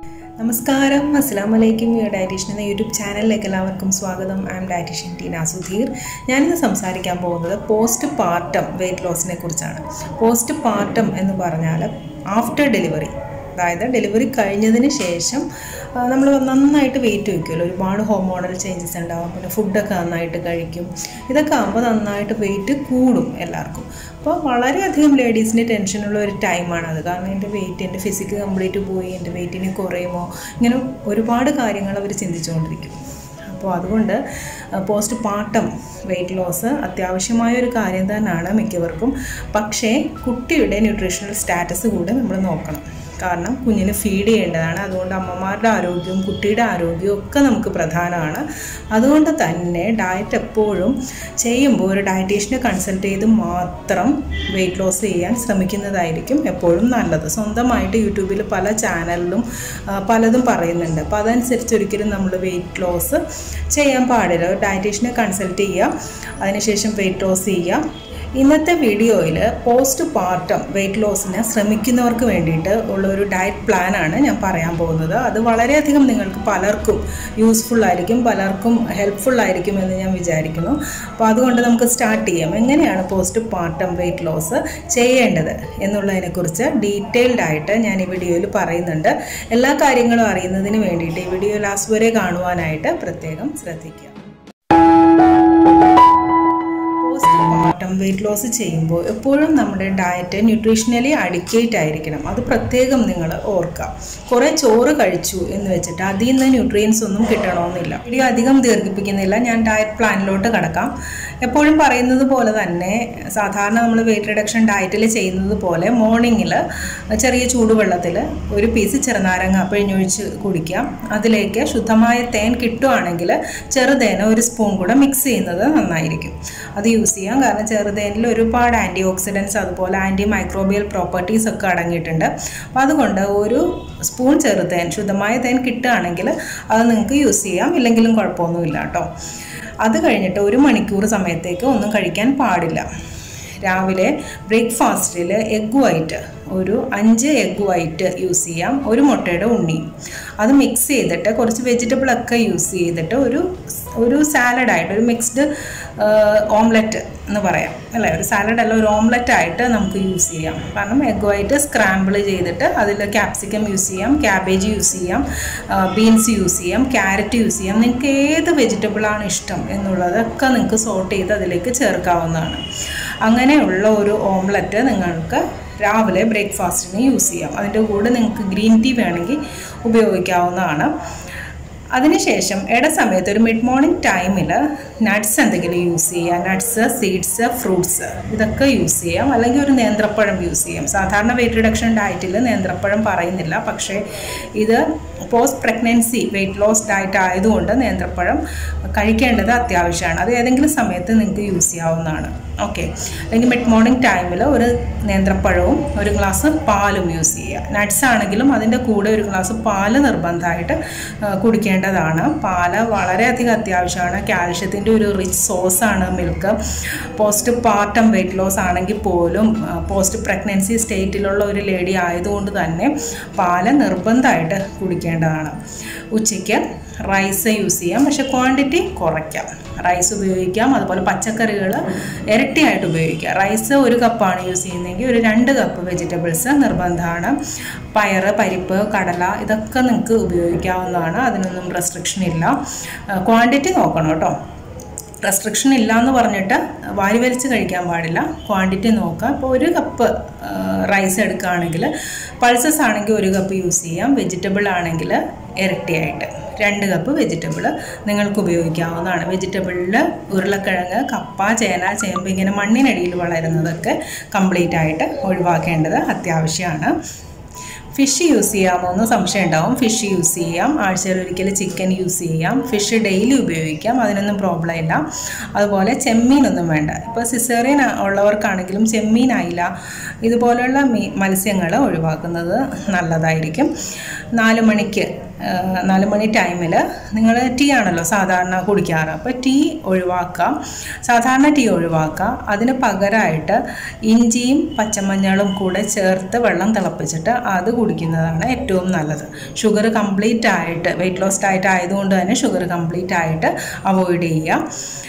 നമസ്കാരം അസ്സാം വലൈക്കും യുവർ ഡയറ്റീഷ്യൻ എന്ന യൂട്യൂബ് ചാനലിലേക്ക് എല്ലാവർക്കും സ്വാഗതം I am dietitian Teena Sudheer ഞാനിന്ന് സംസാരിക്കാൻ പോകുന്നത് പോസ്റ്റ് പാർട്ടം വെയിറ്റ് ലോസിനെ കുറിച്ചാണ് പോസ്റ്റ് പാർട്ടം എന്ന് പറഞ്ഞാൽ ആഫ്റ്റർ ഡെലിവറി അതായത് ഡെലിവറി കഴിഞ്ഞതിന് ശേഷം നമ്മൾ നന്നായിട്ട് വെയിറ്റ് വയ്ക്കുമല്ലോ ഒരുപാട് ഹോർമോണൽ ചേഞ്ചസ് ഉണ്ടാകും പിന്നെ ഫുഡൊക്കെ നന്നായിട്ട് കഴിക്കും ഇതൊക്കെ ആകുമ്പോൾ നന്നായിട്ട് വെയിറ്റ് കൂടും എല്ലാവർക്കും അപ്പോൾ വളരെയധികം ലേഡീസിന് ടെൻഷനുള്ള ഒരു ടൈമാണ് അത് കാരണം എൻ്റെ വെയിറ്റ് എൻ്റെ ഫിസിക്ക് കംപ്ലീറ്റ് പോയി എൻ്റെ വെയിറ്റിന് കുറയുമോ ഇങ്ങനെ ഒരുപാട് കാര്യങ്ങൾ അവർ ചിന്തിച്ചുകൊണ്ടിരിക്കും അപ്പോൾ അതുകൊണ്ട് പോസ്റ്റ് പാർട്ടം വെയിറ്റ് ലോസ് അത്യാവശ്യമായ ഒരു കാര്യം തന്നെയാണ് മിക്കവർക്കും പക്ഷേ കുട്ടിയുടെ ന്യൂട്രീഷണൽ സ്റ്റാറ്റസ് കൂടെ നമ്മൾ നോക്കണം കാരണം കുഞ്ഞിന് ഫീഡ് ചെയ്യേണ്ടതാണ് അതുകൊണ്ട് അമ്മമാരുടെ ആരോഗ്യവും കുട്ടിയുടെ ആരോഗ്യവും ഒക്കെ നമുക്ക് പ്രധാനമാണ് അതുകൊണ്ട് തന്നെ ഡയറ്റ് എപ്പോഴും ചെയ്യുമ്പോൾ ഒരു ഡയറ്റീഷ്യനെ കൺസൾട്ട് ചെയ്ത് മാത്രം വെയിറ്റ് ലോസ് ചെയ്യാൻ ശ്രമിക്കുന്നതായിരിക്കും എപ്പോഴും നല്ലത് സ്വന്തമായിട്ട് യൂട്യൂബിൽ പല ചാനലിലും പലതും പറയുന്നുണ്ട് അപ്പോൾ അതനുസരിച്ച് ഒരിക്കലും നമ്മൾ വെയിറ്റ് ലോസ് ചെയ്യാൻ പാടില്ല ഒരു ഡയറ്റീഷ്യനെ കൺസൾട്ട് ചെയ്യുക അതിനുശേഷം വെയിറ്റ് ലോസ് ചെയ്യുക ഇന്നത്തെ വീഡിയോയിൽ പോസ്റ്റ് പാർട്ടം വെയിറ്റ് ലോസിന് ശ്രമിക്കുന്നവർക്ക് വേണ്ടിയിട്ട് ഉള്ള ഒരു ഡയറ്റ് പ്ലാനാണ് ഞാൻ പറയാൻ പോകുന്നത് അത് വളരെയധികം നിങ്ങൾക്ക് പലർക്കും യൂസ്ഫുൾ ആയിരിക്കും പലർക്കും ഹെൽപ്ഫുൾ ആയിരിക്കും എന്ന് ഞാൻ വിചാരിക്കുന്നു അപ്പോൾ അതുകൊണ്ട് നമുക്ക് സ്റ്റാർട്ട് ചെയ്യാം എങ്ങനെയാണ് പോസ്റ്റ് പാർട്ടം വെയിറ്റ് ലോസ് ചെയ്യേണ്ടത് എന്നുള്ളതിനെക്കുറിച്ച് ഡീറ്റെയിൽഡ് ആയിട്ട് ഞാൻ ഈ വീഡിയോയിൽ പറയുന്നുണ്ട് എല്ലാ കാര്യങ്ങളും അറിയുന്നതിന് വേണ്ടിയിട്ട് ഈ വീഡിയോ ലാസ്റ്റ് വരെ കാണുവാനായിട്ട് പ്രത്യേകം ശ്രദ്ധിക്കുക പാർട്ടം വെയിറ്റ് ലോസ് ചെയ്യുമ്പോൾ എപ്പോഴും നമ്മുടെ ഡയറ്റ് ന്യൂട്രീഷണലി അഡിക്കേറ്റ് ആയിരിക്കണം അത് പ്രത്യേകം നിങ്ങൾ ഓർക്കുക കുറേ ചോറ് കഴിച്ചു എന്ന് വെച്ചിട്ട് അതിൽ നിന്ന് ന്യൂട്രിയൻസ് ഒന്നും കിട്ടണമെന്നില്ല വീഡിയോ അധികം ദീർഘിപ്പിക്കുന്നില്ല ഞാൻ ഡയറ്റ് പ്ലാനിലോട്ട് കിടക്കാം എപ്പോഴും പറയുന്നത് പോലെ തന്നെ സാധാരണ നമ്മൾ വെയിറ്റ് റിഡക്ഷൻ ഡയറ്റിൽ ചെയ്യുന്നത് പോലെ മോർണിംഗിൽ ചെറിയ ചൂടുവെള്ളത്തിൽ ഒരു പീസ് ചെറുനാരങ്ങ പിഴിഞ്ഞൊഴിച്ച് കുടിക്കാം അതിലേക്ക് ശുദ്ധമായ തേൻ കിട്ടുവാണെങ്കിൽ ചെറുതേന ഒരു സ്പൂൺ കൂടെ മിക്സ് ചെയ്യുന്നത് നന്നായിരിക്കും അത് യൂസ് ചെയ്യാം കാരണം ചെറുതേനിൽ ഒരുപാട് ആൻറ്റി ഓക്സിഡൻസ് അതുപോലെ ആൻറ്റി മൈക്രോബിയൽ പ്രോപ്പർട്ടീസ് ഒക്കെ അടങ്ങിയിട്ടുണ്ട് അപ്പോൾ അതുകൊണ്ട് ഒരു സ്പൂൺ ചെറുതേൻ ശുദ്ധമായ തേൻ കിട്ടുകയാണെങ്കിൽ അത് നിങ്ങൾക്ക് യൂസ് ചെയ്യാം ഇല്ലെങ്കിലും കുഴപ്പമൊന്നുമില്ല കേട്ടോ അത് കഴിഞ്ഞിട്ട് ഒരു മണിക്കൂർ സമയത്തേക്ക് ഒന്നും കഴിക്കാൻ പാടില്ല രാവിലെ ബ്രേക്ക്ഫാസ്റ്റിൽ എഗ് വൈറ്റ് ഒരു അഞ്ച് എഗ് വൈറ്റ് യൂസ് ചെയ്യാം ഒരു മുട്ടയുടെ ഉണ്ണി അത് മിക്സ് ചെയ്തിട്ട് കുറച്ച് വെജിറ്റബിളൊക്കെ യൂസ് ചെയ്തിട്ട് ഒരു ഒരു സാലഡായിട്ട് ഒരു മിക്സ്ഡ് ഓംലെറ്റ് എന്ന് പറയാം അല്ലേ ഒരു സാലഡ് അല്ല ഒരു ഓംലെറ്റ് ആയിട്ട് നമുക്ക് യൂസ് ചെയ്യാം കാരണം എഗ് വൈറ്റ് സ്ക്രാമ്പിൾ ചെയ്തിട്ട് അതിൽ ക്യാപ്സിക്കം യൂസ് ചെയ്യാം ക്യാബേജ് യൂസ് ചെയ്യാം ബീൻസ് യൂസ് ചെയ്യാം ക്യാരറ്റ് യൂസ് ചെയ്യാം നിങ്ങൾക്ക് ഏത് വെജിറ്റബിളാണ് ഇഷ്ടം എന്നുള്ളതൊക്കെ നിങ്ങൾക്ക് സോർട്ട് ചെയ്ത് അതിലേക്ക് ചേർക്കാവുന്നതാണ് അങ്ങനെയുള്ള ഒരു ഓംലെറ്റ് നിങ്ങൾക്ക് രാവിലെ ബ്രേക്ക്ഫാസ്റ്റിന് യൂസ് ചെയ്യാം അതിൻ്റെ കൂടെ നിങ്ങൾക്ക് ഗ്രീൻ ടീ വേണമെങ്കിൽ ഉപയോഗിക്കാവുന്നതാണ് അതിനുശേഷം ഇട സമയത്ത് ഒരു മിഡ് മോർണിംഗ് ടൈമിൽ നട്ട്സ് എന്തെങ്കിലും യൂസ് ചെയ്യാം നട്ട്സ് സീഡ്സ് ഫ്രൂട്ട്സ് ഇതൊക്കെ യൂസ് ചെയ്യാം അല്ലെങ്കിൽ ഒരു നേന്ത്രപ്പഴം യൂസ് ചെയ്യാം സാധാരണ വെയിറ്റ് റിഡക്ഷൻ ഡയറ്റിൽ നേന്ത്രപ്പഴം പറയുന്നില്ല പക്ഷേ ഇത് post pregnancy weight loss diet ആയതുകൊണ്ട് നേന്ത്രപ്പഴം കഴിക്കേണ്ടത് അത്യാവശ്യമാണ് അത് ഏതെങ്കിലും സമയത്ത് നിങ്ങൾക്ക് യൂസ് ചെയ്യാവുന്നതാണ് ഓക്കെ അല്ലെങ്കിൽ മിഡ് മോർണിംഗ് ടൈമിൽ ഒരു നേന്ത്രപ്പഴവും ഒരു ഗ്ലാസ് പാലും യൂസ് ചെയ്യുക നട്ട്സ് ആണെങ്കിലും അതിൻ്റെ കൂടെ ഒരു ഗ്ലാസ് പാല് നിർബന്ധമായിട്ട് കുടിക്കേണ്ടതാണ് പാല് വളരെയധികം അത്യാവശ്യമാണ് കാൽഷ്യത്തിൻ്റെ ഒരു റിച്ച് സോഴ്സാണ് milk postpartum weight loss ആണെങ്കിൽ പോലും പോസ്റ്റ് പ്രഗ്നൻസി സ്റ്റേറ്റിലുള്ള ഒരു ലേഡി ആയതുകൊണ്ട് തന്നെ പാല് നിർബന്ധമായിട്ട് കുടിക്കേണ്ടതാണ് ഉച്ചയ്ക്ക് റൈസ് യൂസ് ചെയ്യാം പക്ഷെ ക്വാണ്ടിറ്റി കുറയ്ക്കാം റൈസ് ഉപയോഗിക്കാം അതുപോലെ പച്ചക്കറികൾ ഇരട്ടിയായിട്ട് ഉപയോഗിക്കാം റൈസ് ഒരു കപ്പാണ് യൂസ് ചെയ്യുന്നതെങ്കിൽ ഒരു രണ്ട് കപ്പ് വെജിറ്റബിൾസ് നിർബന്ധമാണ് പയറ് പരിപ്പ് കടല ഇതൊക്കെ നിങ്ങൾക്ക് ഉപയോഗിക്കാവുന്നതാണ് അതിനൊന്നും റെസ്ട്രിക്ഷൻ ഇല്ല ക്വാണ്ടിറ്റി നോക്കണം കേട്ടോ റെസ്ട്രിക്ഷൻ ഇല്ല എന്ന് പറഞ്ഞിട്ട് വാരി വലിച്ച് കഴിക്കാൻ പാടില്ല ക്വാണ്ടിറ്റി നോക്കുക ഇപ്പോൾ ഒരു കപ്പ് റൈസ് എടുക്കുകയാണെങ്കിൽ പൾസസ് ആണെങ്കിൽ ഒരു കപ്പ് യൂസ് ചെയ്യാം വെജിറ്റബിൾ ആണെങ്കിൽ ഇരട്ടിയായിട്ട് രണ്ട് കപ്പ് വെജിറ്റബിൾ നിങ്ങൾക്ക് ഉപയോഗിക്കാവുന്നതാണ് വെജിറ്റബിളിൽ ഉരുളക്കിഴങ്ങ് കപ്പ ചേന ചേമ്പ് ഇങ്ങനെ മണ്ണിനടിയിൽ വളരുന്നതൊക്കെ കംപ്ലീറ്റ് ആയിട്ട് ഒഴിവാക്കേണ്ടത് അത്യാവശ്യമാണ് ഫിഷ് യൂസ് ചെയ്യാമോ എന്ന് സംശയം ഉണ്ടാവും ഫിഷ് യൂസ് ചെയ്യാം ആഴ്ചയിൽ ഒരിക്കൽ ചിക്കൻ യൂസ് ചെയ്യാം ഫിഷ് ഡെയിലി ഉപയോഗിക്കാം അതിനൊന്നും പ്രോബ്ലം ഇല്ല അതുപോലെ ചെമ്മീനൊന്നും വേണ്ട ഇപ്പോൾ സിസേറിയൻ ഉള്ളവർക്കാണെങ്കിലും ചെമ്മീൻ അയില ഇതുപോലുള്ള മീ മത്സ്യങ്ങൾ ഒഴിവാക്കുന്നത് നല്ലതായിരിക്കും നാല് മണിക്ക് ആ, നാല് മണി ടൈമിൽ നിങ്ങൾ ടീ ആണല്ലോ സാധാരണ കുടിക്കാറ് അപ്പോൾ ടീ ഒഴിവാക്കാം സാധാരണ ടീ ഒഴിവാക്കുക അതിന് പകരമായിട്ട് ഇഞ്ചിയും പച്ചമഞ്ഞളും കൂടെ ചേർത്ത് വെള്ളം തിളപ്പിച്ചിട്ട് അത് കുടിക്കുന്നതാണ് ഏറ്റവും നല്ലത് ഷുഗർ കംപ്ലീറ്റ് ആയിട്ട് വെയിറ്റ് ലോസ് ഡയറ്റ് ആയതുകൊണ്ട് തന്നെ ഷുഗർ കംപ്ലീറ്റ് ആയിട്ട് അവോയ്ഡ് ചെയ്യുക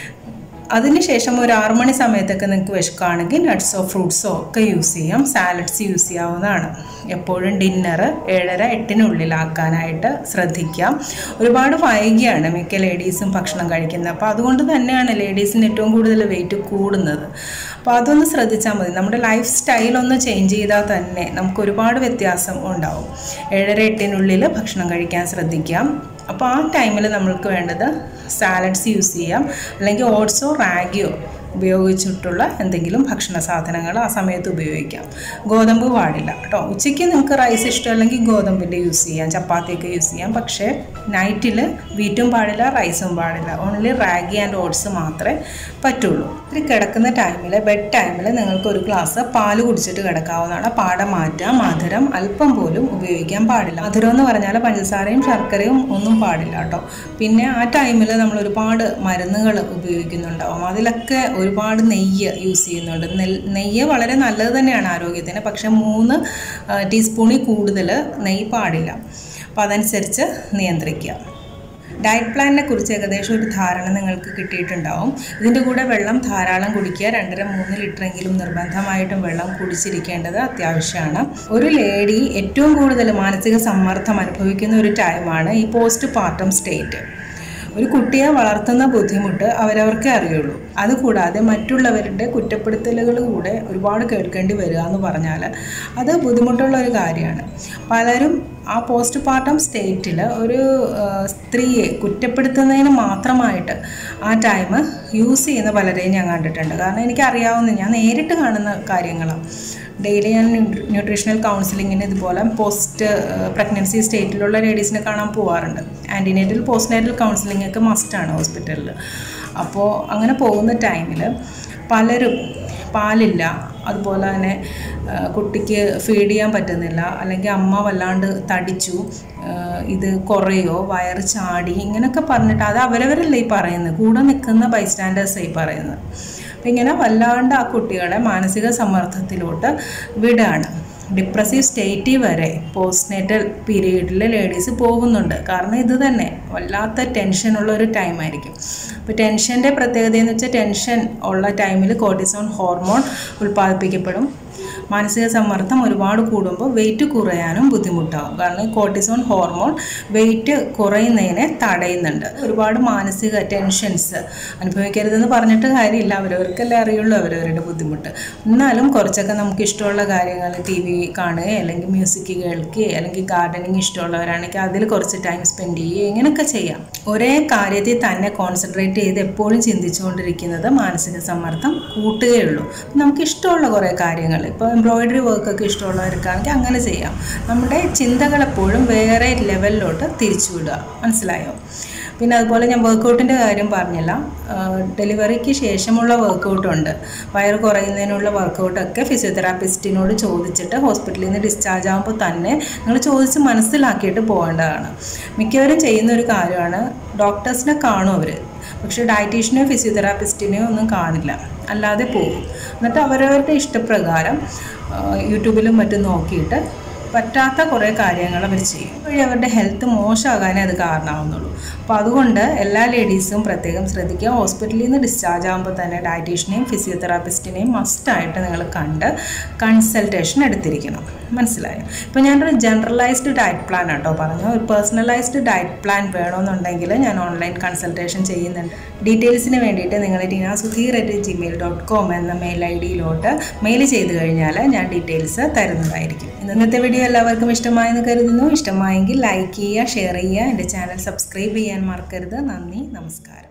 അതിനുശേഷം ഒരു ആറു മണി സമയത്തൊക്കെ നിങ്ങൾക്ക് വിശക്കുകയാണെങ്കിൽ നട്ട്സോ ഫ്രൂട്ട്സോ ഒക്കെ യൂസ് ചെയ്യാം സാലഡ്സ് യൂസ് ചെയ്യാവുന്നതാണ് എപ്പോഴും ഡിന്നർ ഏഴര എട്ടിനുള്ളിലാക്കാനായിട്ട് ശ്രദ്ധിക്കാം ഒരുപാട് വൈകിയാണ് മിക്ക ലേഡീസും ഭക്ഷണം കഴിക്കുന്നത് അപ്പോൾ അതുകൊണ്ട് തന്നെയാണ് ലേഡീസിന് ഏറ്റവും കൂടുതൽ വെയിറ്റ് കൂടുന്നത് അപ്പോൾ അതൊന്ന് ശ്രദ്ധിച്ചാൽ മതി നമ്മുടെ ലൈഫ് സ്റ്റൈൽ ഒന്ന് ചേഞ്ച് ചെയ്താൽ തന്നെ നമുക്ക് ഒരുപാട് വ്യത്യാസം ഉണ്ടാവും ഏഴര എട്ടിനുള്ളിൽ ഭക്ഷണം കഴിക്കാൻ ശ്രദ്ധിക്കാം അപ്പോൾ ആ ടൈമിൽ നമ്മൾക്ക് വേണ്ടത് സാലഡ്സ് യൂസ് ചെയ്യാം അല്ലെങ്കിൽ ഓട്സോ റാഗിയോ ഉപയോഗിച്ചിട്ടുള്ള എന്തെങ്കിലും ഭക്ഷണ സാധനങ്ങൾ ആ സമയത്ത് ഉപയോഗിക്കാം ഗോതമ്പ് പാടില്ല കേട്ടോ ഉച്ചയ്ക്ക് നിങ്ങൾക്ക് റൈസ് ഇഷ്ടമല്ലെങ്കിൽ ഗോതമ്പിൻ്റെ യൂസ് ചെയ്യാം ചപ്പാത്തിയൊക്കെ യൂസ് ചെയ്യാം പക്ഷേ നൈറ്റിൽ വീറ്റും പാടില്ല റൈസും പാടില്ല ഓൺലി റാഗി ആൻഡ് ഓട്സ് മാത്രമേ പറ്റുള്ളൂ ഇത് കിടക്കുന്ന ടൈമിൽ ബെഡ് ടൈമിൽ നിങ്ങൾക്ക് ഒരു ഗ്ലാസ് പാല് കുടിച്ചിട്ട് കിടക്കാവുന്നതാണ് പാട മാറ്റുക മധുരം അല്പം പോലും ഉപയോഗിക്കാൻ പാടില്ല മധുരം എന്ന് പറഞ്ഞാൽ പഞ്ചസാരയും ശർക്കരയും ഒന്നും പാടില്ല കേട്ടോ പിന്നെ ആ ടൈമിൽ നമ്മൾ ഒരുപാട് മരുന്നുകൾ ഉപയോഗിക്കുന്നുണ്ടാവും അതിലൊക്കെ ഒരുപാട് നെയ്യ് യൂസ് ചെയ്യുന്നുണ്ട് നെൽ- നെയ്യ് വളരെ നല്ലത് തന്നെയാണ് ആരോഗ്യത്തിന് പക്ഷേ മൂന്ന് ആ, ടീസ്പൂണിൽ കൂടുതൽ നെയ്യ് പാടില്ല അപ്പോൾ അതനുസരിച്ച് നിയന്ത്രിക്കുക ഡയറ്റ് പ്ലാനിനെ കുറിച്ച് ഏകദേശം ഒരു ധാരണ നിങ്ങൾക്ക് കിട്ടിയിട്ടുണ്ടാവും ഇതിൻ്റെ കൂടെ വെള്ളം ധാരാളം കുടിക്കുക രണ്ടര മൂന്ന് ലിറ്ററെങ്കിലും നിർബന്ധമായിട്ടും വെള്ളം കുടിച്ചിരിക്കേണ്ടത് അത്യാവശ്യമാണ് ഒരു ലേഡി ഏറ്റവും കൂടുതൽ മാനസിക സമ്മർദ്ദം അനുഭവിക്കുന്ന ഒരു ടൈമാണ് ഈ പോസ്റ്റ് പാർട്ടം സ്റ്റേറ്റ് ഒരു കുട്ടിയെ വളർത്തുന്ന ബുദ്ധിമുട്ട് അവരവർക്കേ അറിയുള്ളൂ അതുകൂടാതെ മറ്റുള്ളവരുടെ കുറ്റപ്പെടുത്തലുകൾ കൂടെ ഒരുപാട് കേൾക്കേണ്ടി വരിക എന്ന് പറഞ്ഞാൽ അത് ബുദ്ധിമുട്ടുള്ള ഒരു കാര്യമാണ് പലരും ആ പോസ്റ്റ് പാർട്ടം സ്റ്റേറ്റിൽ ഒരു ആ, സ്ത്രീയെ കുറ്റപ്പെടുത്തുന്നതിന് മാത്രമായിട്ട് ആ ടൈം യൂസ് ചെയ്യുന്ന പലരെയും ഞാൻ കണ്ടിട്ടുണ്ട് കാരണം എനിക്കറിയാവുന്ന ഞാൻ നേരിട്ട് കാണുന്ന കാര്യങ്ങളാണ് ഡെയിലി ഞാൻ ന്യൂട്രി- ന്യൂട്രീഷണൽ കൗൺസിലിങ്ങിന് ഇതുപോലെ പോസ്റ്റ് പ്രഗ്നൻസി സ്റ്റേറ്റിലുള്ള ലേഡീസിനെ കാണാൻ പോവാറുണ്ട് ആൻറ്റിനേറ്റൽ പോസ്റ്റ് നേറ്റൽ കൗൺസിലിംഗ് ഒക്കെ മസ്റ്റാണ് ഹോസ്പിറ്റലിൽ അപ്പോൾ അങ്ങനെ പോകുന്ന ടൈമിൽ പലരും പാലില്ല അതുപോലെ തന്നെ ആ, കുട്ടിക്ക് ഫീഡ് ചെയ്യാൻ പറ്റുന്നില്ല അല്ലെങ്കിൽ അമ്മ വല്ലാണ്ട് തടിച്ചു ആ, ഇത് കുറയോ വയറ് ചാടി ഇങ്ങനെയൊക്കെ പറഞ്ഞിട്ട് അത് അവരവരല്ലേ ഈ പറയുന്നത് കൂടെ നിൽക്കുന്ന ബൈസ്റ്റാൻഡേഴ്സ് ഈ പറയുന്നത് അപ്പം ഇങ്ങനെ വല്ലാണ്ട് ആ കുട്ടികളെ മാനസിക സമ്മർദ്ദത്തിലോട്ട് വിടുകയാണ് ഡിപ്രസീവ് സ്റ്റേറ്റിൽ വരെ പോസ്റ്റ്നേറ്റൽ പീരീഡിൽ ലേഡീസ് പോകുന്നുണ്ട് കാരണം ഇത് തന്നെ വല്ലാത്ത ടെൻഷനുള്ള ഒരു ടൈമായിരിക്കും അപ്പോൾ ടെൻഷൻ്റെ പ്രത്യേകത എന്ന് വെച്ചാൽ ടെൻഷൻ ഉള്ള ടൈമിൽ കോർട്ടിസോൺ ഹോർമോൺ ഉൽപ്പാദിപ്പിക്കപ്പെടും മാനസിക സമ്മർദ്ദം ഒരുപാട് കൂടുമ്പോൾ വെയിറ്റ് കുറയാനും ബുദ്ധിമുട്ടാകും കാരണം ഈ കോർട്ടിസോൺ ഹോർമോൺ വെയിറ്റ് കുറയുന്നതിനെ തടയുന്നുണ്ട് ഒരുപാട് മാനസിക ടെൻഷൻസ് അനുഭവിക്കരുതെന്ന് പറഞ്ഞിട്ട് കാര്യമില്ല അവരവർക്കല്ലേ അറിയുള്ളൂ അവരവരുടെ ബുദ്ധിമുട്ട് എന്നാലും കുറച്ചൊക്കെ നമുക്ക് ഇഷ്ടമുള്ള കാര്യങ്ങൾ ടി വി കാണുകയോ അല്ലെങ്കിൽ മ്യൂസിക് കേൾക്കുകയോ അല്ലെങ്കിൽ ഗാർഡനിങ് ഇഷ്ടമുള്ളവരാണെങ്കിൽ അതിൽ കുറച്ച് ടൈം സ്പെൻഡ് ചെയ്യുകയോ ഇങ്ങനെയൊക്കെ ചെയ്യാം ഒരേ കാര്യത്തിൽ തന്നെ കോൺസെൻട്രേറ്റ് ചെയ്ത് എപ്പോഴും ചിന്തിച്ചുകൊണ്ടിരിക്കുന്നത് മാനസിക സമ്മർദ്ദം കൂട്ടുകയുള്ളൂ നമുക്ക് ഇഷ്ടമുള്ള കുറേ കാര്യങ്ങൾ ഇപ്പോൾ എംബ്രോയിഡറി വർക്കൊക്കെ ഇഷ്ടമുള്ളവർക്കാണെങ്കിൽ അങ്ങനെ ചെയ്യാം നമ്മുടെ ചിന്തകൾ എപ്പോഴും വേറെ ലെവലിലോട്ട് തിരിച്ചുവിടുക മനസ്സിലായോ പിന്നെ അതുപോലെ ഞാൻ വർക്കൗട്ടിൻ്റെ കാര്യം പറഞ്ഞില്ല ഡെലിവറിക്ക് ശേഷമുള്ള വർക്കൗട്ടുണ്ട് വയറ് കുറയുന്നതിനുള്ള വർക്കൗട്ടൊക്കെ ഫിസിയോതെറാപ്പിസ്റ്റിനോട് ചോദിച്ചിട്ട് ഹോസ്പിറ്റലിൽ നിന്ന് ഡിസ്ചാർജ് ആകുമ്പോൾ തന്നെ നിങ്ങൾ ചോദിച്ച് മനസ്സിലാക്കിയിട്ട് പോകേണ്ടതാണ് മിക്കവരും ചെയ്യുന്ന ഒരു കാര്യമാണ് ഡോക്ടേഴ്സിനെ കാണും അവർ പക്ഷേ ഡയറ്റീഷ്യനെയോ ഫിസിയോതെറാപ്പിസ്റ്റിനെയോ ഒന്നും കാണില്ല അല്ലാതെ പോകും എന്നിട്ട് അവരവരുടെ ഇഷ്ടപ്രകാരം ആ, യൂട്യൂബിലും മറ്റും നോക്കിയിട്ട് പറ്റാത്ത കുറേ കാര്യങ്ങൾ അവർ ചെയ്യും വഴി അവരുടെ ഹെൽത്ത് മോശമാകാനേ അത് കാരണമാവുന്നുള്ളൂ അപ്പോൾ അതുകൊണ്ട് എല്ലാ ലേഡീസും പ്രത്യേകം ശ്രദ്ധിക്കുക ഹോസ്പിറ്റലിൽ നിന്ന് ഡിസ്ചാർജ് ആകുമ്പോൾ തന്നെ ഡയറ്റീഷ്യനെയും ഫിസിയോതെറാപ്പിസ്റ്റിനെയും മസ്റ്റായിട്ട് നിങ്ങൾ കണ്ട് കൺസൾട്ടേഷൻ എടുത്തിരിക്കണം മനസ്സിലായോ ഇപ്പോൾ ഞാനൊരു ജനറലൈസ്ഡ് ഡയറ്റ് പ്ലാൻ ആട്ടോ പറഞ്ഞു ഒരു പേഴ്സണലൈസ്ഡ് ഡയറ്റ് പ്ലാൻ വേണമെന്നുണ്ടെങ്കിൽ ഞാൻ ഓൺലൈൻ കൺസൾട്ടേഷൻ ചെയ്യുന്നുണ്ട് ഡീറ്റെയിൽസിന് വേണ്ടിയിട്ട് നിങ്ങൾ Teena Sudheer at Gmail dot com എന്ന മെയിൽ ഐ ഡിയിലോട്ട് മെയിൽ ചെയ്ത് കഴിഞ്ഞാൽ ഞാൻ ഡീറ്റെയിൽസ് തരുന്നതായിരിക്കും ഇന്നത്തെ വീഡിയോ എല്ലാവർക്കും ഇഷ്ടമായെന്ന് കരുതുന്നു ഇഷ്ടമായെങ്കിൽ ലൈക്ക് ചെയ്യുക ഷെയർ ചെയ്യുക എൻ്റെ ചാനൽ സബ്സ്ക്രൈബ് ചെയ്യാൻ മറക്കരുത് നന്ദി നമസ്കാരം